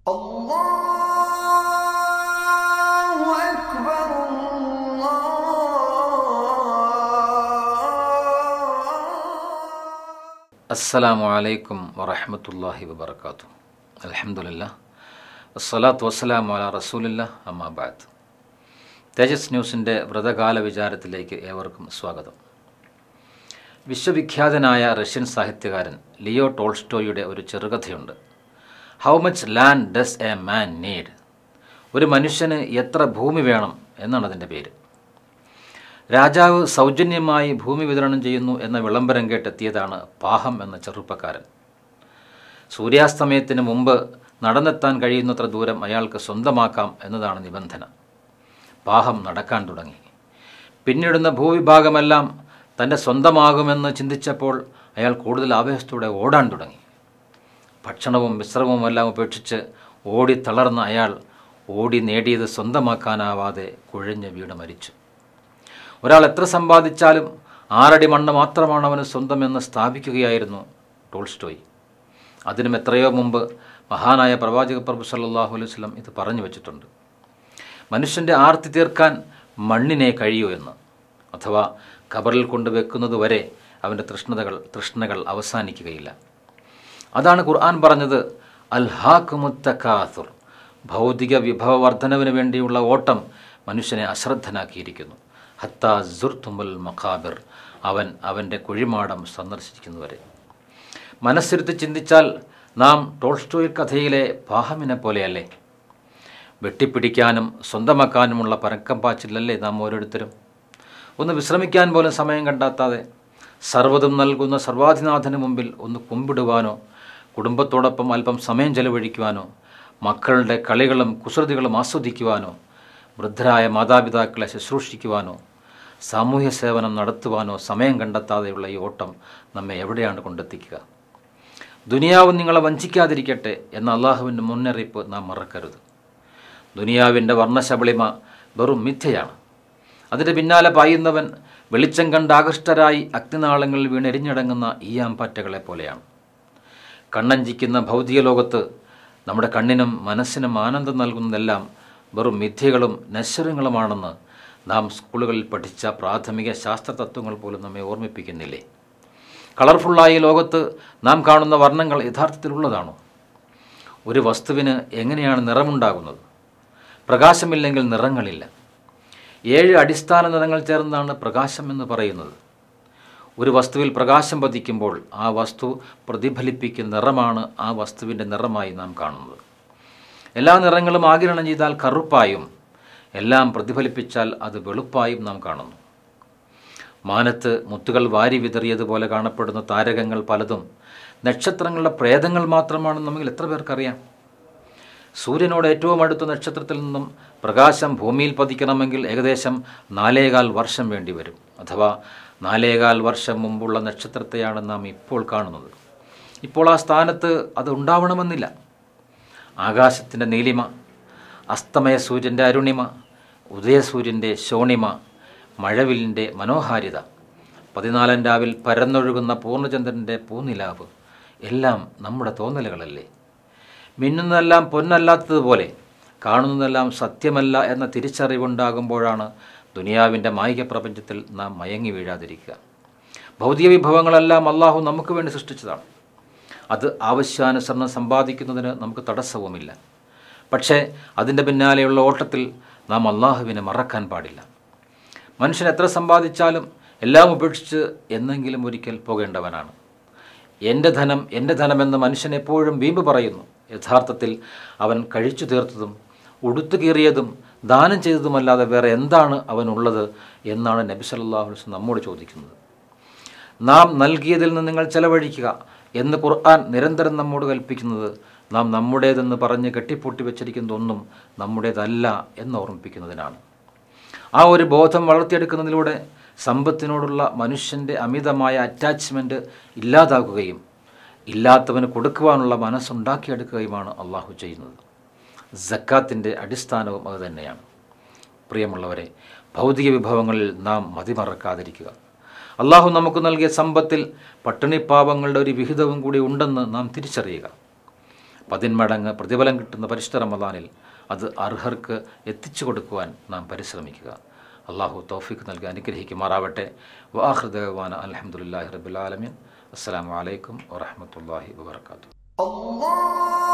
الله أكبر الله അസ്സലാമു അലൈക്കും വറഹമത്തല്ലാഹി വബർക്കാത്തു അലഹമുല്ല വസ്സലാത്തു വസ്സലാമു അല റസൂലില്ല അമ്മാബാദ് തേജസ് ന്യൂസിൻ്റെ വ്രതകാല വിചാരത്തിലേക്ക് ഏവർക്കും സ്വാഗതം വിശ്വവിഖ്യാതനായ റഷ്യൻ സാഹിത്യകാരൻ ലിയോ ടോൾസ്റ്റോയുടെ ഒരു ചെറുകഥയുണ്ട് how much land does a man need ഒരു മനുഷ്യന് എത്ര ഭൂമി വേണം എന്നാണ് അതിൻ്റെ പേര് രാജാവ് സൗജന്യമായി ഭൂമി വിതരണം ചെയ്യുന്നു എന്ന വിളംബരം കേട്ടെത്തിയതാണ് പാഹം എന്ന ചെറുപ്പക്കാരൻ സൂര്യാസ്തമയത്തിന് മുമ്പ് നടന്നെത്താൻ കഴിയുന്നത്ര ദൂരം അയാൾക്ക് സ്വന്തമാക്കാം എന്നതാണ് നിബന്ധന പാഹം നടക്കാൻ തുടങ്ങി പിന്നിടുന്ന ഭൂവിഭാഗമെല്ലാം തൻ്റെ സ്വന്തമാകുമെന്ന് ചിന്തിച്ചപ്പോൾ അയാൾ കൂടുതൽ ആവേശത്തോടെ ഓടാൻ തുടങ്ങി ഭക്ഷണവും വിശ്രമവും എല്ലാം ഉപേക്ഷിച്ച് ഓടി തളർന്ന അയാൾ ഓടി നേടിയത് സ്വന്തമാക്കാനാവാതെ കുഴഞ്ഞ് വീണ് മരിച്ചു ഒരാൾ എത്ര സമ്പാദിച്ചാലും ആറടി മണ്ണ് മാത്രമാണ് അവന് സ്വന്തമെന്ന് സ്ഥാപിക്കുകയായിരുന്നു ടോൾസ്റ്റോയ് അതിനും എത്രയോ മുമ്പ് മഹാനായ പ്രവാചക പ്രഭു സല്ലാഹു അലൈഹി വസല്ലം ഇത് പറഞ്ഞു വച്ചിട്ടുണ്ട് മനുഷ്യൻ്റെ ആർത്തി തീർക്കാൻ മണ്ണിനെ കഴിയൂ എന്ന് അഥവാ കബറിൽ കൊണ്ടുവെക്കുന്നത് വരെ അവൻ്റെ തൃഷ്ണതകൾ തൃഷ്ണകൾ അവസാനിക്കുകയില്ല അതാണ് ഖുർആൻ പറഞ്ഞത് അൽഹാഖുമുത്തക്കാസുർ ഭൗതിക വിഭവവർദ്ധനവിന് വേണ്ടിയുള്ള ഓട്ടം മനുഷ്യനെ അശ്രദ്ധനാക്കിയിരിക്കുന്നു ഹത്താ സുർത്തുമുൽ മഖാബിർ അവൻ അവൻ്റെ കുഴിമാടം സന്ദർശിക്കുന്നവരെ മനസ്സിരുത്തി ചിന്തിച്ചാൽ നാം ടോൾസ്റ്റോയ് കഥയിലെ പാഹമിനെ പോലെയല്ലേ വെട്ടിപ്പിടിക്കാനും സ്വന്തമാക്കാനുമുള്ള പരക്കം പാച്ചിലല്ലേ നാം ഓരോരുത്തരും ഒന്ന് വിശ്രമിക്കാൻ പോലും സമയം കണ്ടെത്താതെ സർവ്വതും നൽകുന്ന സർവാധിനാഥന് മുമ്പിൽ ഒന്ന് കുമ്പിടുവാനോ കുടുംബത്തോടൊപ്പം അല്പം സമയം ചെലവഴിക്കുവാനോ മക്കളുടെ കളികളും കുസൃതികളും ആസ്വദിക്കുവാനോ വൃദ്ധരായ മാതാപിതാക്കളെ ശുശ്രൂഷിക്കുവാനോ സാമൂഹ്യ സേവനം നടത്തുവാനോ സമയം കണ്ടെത്താതെയുള്ള ഈ ഓട്ടം നമ്മെ എവിടെയാണ് കൊണ്ടെത്തിക്കുക ദുനിയാവ് നിങ്ങളെ വഞ്ചിക്കാതിരിക്കട്ടെ എന്ന അള്ളാഹുവിൻ്റെ മുന്നറിയിപ്പ് നാം മറക്കരുത് ദുനിയാവിൻ്റെ വർണ്ണശബളിമ വെറും മിഥ്യയാണ് അതിൻ്റെ പിന്നാലെ പായുന്നവൻ വെളിച്ചം കണ്ട് ആകൃഷ്ടരായി അഗ്നിനാളങ്ങളിൽ വീണെരിഞ്ഞടങ്ങുന്ന ഈയാമ്പറ്റകളെ പോലെയാണ് കണ്ണഞ്ചിക്കുന്ന ഭൗതിക ലോകത്ത് നമ്മുടെ കണ്ണിനും മനസ്സിനും ആനന്ദം നൽകുന്നതെല്ലാം വെറും മിഥ്യകളും നശ്വരങ്ങളുമാണെന്ന് നാം സ്കൂളുകളിൽ പഠിച്ച പ്രാഥമിക ശാസ്ത്രതത്വങ്ങൾ പോലും നമ്മെ ഓർമ്മിപ്പിക്കുന്നില്ലേ കളർഫുള്ളായ ലോകത്ത് നാം കാണുന്ന വർണ്ണങ്ങൾ യഥാർത്ഥത്തിലുള്ളതാണോ ഒരു വസ്തുവിന് എങ്ങനെയാണ് നിറമുണ്ടാകുന്നത് പ്രകാശമില്ലെങ്കിൽ നിറങ്ങളില്ല ഏഴ് അടിസ്ഥാന നിറങ്ങൾ ചേർന്നാണ് പ്രകാശം എന്ന് പറയുന്നത് ഒരു വസ്തുവിൽ പ്രകാശം പതിക്കുമ്പോൾ ആ വസ്തു പ്രതിഫലിപ്പിക്കുന്ന നിറമാണ് ആ വസ്തുവിൻ്റെ നിറമായി നാം കാണുന്നത് എല്ലാ നിറങ്ങളും ആകിരണം ചെയ്താൽ കറുപ്പായും എല്ലാം പ്രതിഫലിപ്പിച്ചാൽ അത് വെളുപ്പായും നാം കാണുന്നു മാനത്ത് മുത്തുകൾ വാരി വിതറിയതുപോലെ കാണപ്പെടുന്ന താരകങ്ങൾ പലതും നക്ഷത്രങ്ങളുടെ പ്രേതങ്ങൾ മാത്രമാണെന്ന് നമുക്ക് എത്ര പേർക്കറിയാം സൂര്യനോട് ഏറ്റവും അടുത്ത നക്ഷത്രത്തിൽ നിന്നും പ്രകാശം ഭൂമിയിൽ പതിക്കണമെങ്കിൽ ഏകദേശം നാലേകാൽ വർഷം വേണ്ടി വരും അഥവാ നാലേകാൽ വർഷം മുമ്പുള്ള നക്ഷത്രത്തെയാണ് നാം ഇപ്പോൾ കാണുന്നത് ഇപ്പോൾ ആ സ്ഥാനത്ത് അത് ഉണ്ടാവണമെന്നില്ല ആകാശത്തിൻ്റെ നീലിമ അസ്തമയ സൂര്യൻ്റെ അരുണിമ ഉദയസൂര്യൻ്റെ ശോണിമ മഴവിലിൻ്റെ മനോഹാരിത പതിനാലാം രാവിൽ പരന്നൊഴുകുന്ന പൂർണ്ണചന്ദ്രൻ്റെ പൂനിലാവ് എല്ലാം നമ്മുടെ തോന്നലുകളല്ലേ മിന്നുന്നതെല്ലാം പൊന്നല്ലാത്തതുപോലെ കാണുന്നതെല്ലാം സത്യമല്ല എന്ന തിരിച്ചറിവുണ്ടാകുമ്പോഴാണ് ദുനിയാവിൻ്റെ മായിക പ്രപഞ്ചത്തിൽ നാം മയങ്ങി വീഴാതിരിക്കുക ഭൗതിക വിഭവങ്ങളെല്ലാം അള്ളാഹു നമുക്ക് വേണ്ടി സൃഷ്ടിച്ചതാണ് അത് ആവശ്യാനുസരണം സമ്പാദിക്കുന്നതിന് നമുക്ക് തടസ്സവുമില്ല പക്ഷേ അതിൻ്റെ പിന്നാലെയുള്ള ഓട്ടത്തിൽ നാം അള്ളാഹുവിനെ മറക്കാൻ പാടില്ല മനുഷ്യൻ എത്ര സമ്പാദിച്ചാലും എല്ലാം ഉപേക്ഷിച്ച് എന്നെങ്കിലും ഒരിക്കൽ പോകേണ്ടവനാണ് എൻ്റെ ധനം എൻ്റെ ധനമെന്ന് മനുഷ്യൻ എപ്പോഴും വീമ്പ് പറയുന്നു യഥാർത്ഥത്തിൽ അവൻ കഴിച്ചു തീർത്തതും ഉടുത്തു കീറിയതും ദാനം ചെയ്തതുമല്ലാതെ വേറെ എന്താണ് അവനുള്ളത് എന്നാണ് നബി സല്ലല്ലാഹു അലൈഹി വസല്ലം നമ്മോട് ചോദിക്കുന്നത് നാം നൽകിയതിൽ നിന്ന് നിങ്ങൾ ചെലവഴിക്കുക എന്ന് ഖുർആൻ നിരന്തരം നമ്മോട് കൽപ്പിക്കുന്നത് നാം നമ്മുടേതെന്ന് പറഞ്ഞ് കെട്ടിപ്പൂട്ടി വെച്ചിരിക്കുന്നതൊന്നും നമ്മുടേതല്ല എന്ന് ഓർമ്മിപ്പിക്കുന്നതിനാണ് ആ ഒരു ബോധം വളർത്തിയെടുക്കുന്നതിലൂടെ സമ്പത്തിനോടുള്ള മനുഷ്യൻ്റെ അമിതമായ അറ്റാച്ച്മെൻറ്റ് ഇല്ലാതാക്കുകയും ഇല്ലാത്തവന് കൊടുക്കുവാനുള്ള മനസ്സുണ്ടാക്കിയെടുക്കുകയുമാണ് അള്ളാഹു ചെയ്യുന്നത് ജക്കാത്തിൻ്റെ അടിസ്ഥാനവും അതുതന്നെയാണ് പ്രിയമുള്ളവരെ ഭൗതിക വിഭവങ്ങളിൽ നാം മതിമറക്കാതിരിക്കുക അള്ളാഹു നമുക്ക് നൽകിയ സമ്പത്തിൽ പട്ടിണിപ്പാവങ്ങളുടെ ഒരു വിഹിതവും കൂടി ഉണ്ടെന്ന് നാം തിരിച്ചറിയുക പതിന്മടങ്ങ് പ്രതിഫലം കിട്ടുന്ന പരിശുദ്ധ റമദാനിൽ അത് അർഹർക്ക് എത്തിച്ചു കൊടുക്കുവാൻ നാം പരിശ്രമിക്കുക അള്ളാഹു തൗഫീഖ് നൽകി അനുഗ്രഹിക്കുമാറാവട്ടെ വാഹൃദവാന അലഹമുല്ലാഹി റബുലാലമീൻ അസ്സാം വലൈക്കും വാഹമത്തല്ലാഹി വാത്തു Allah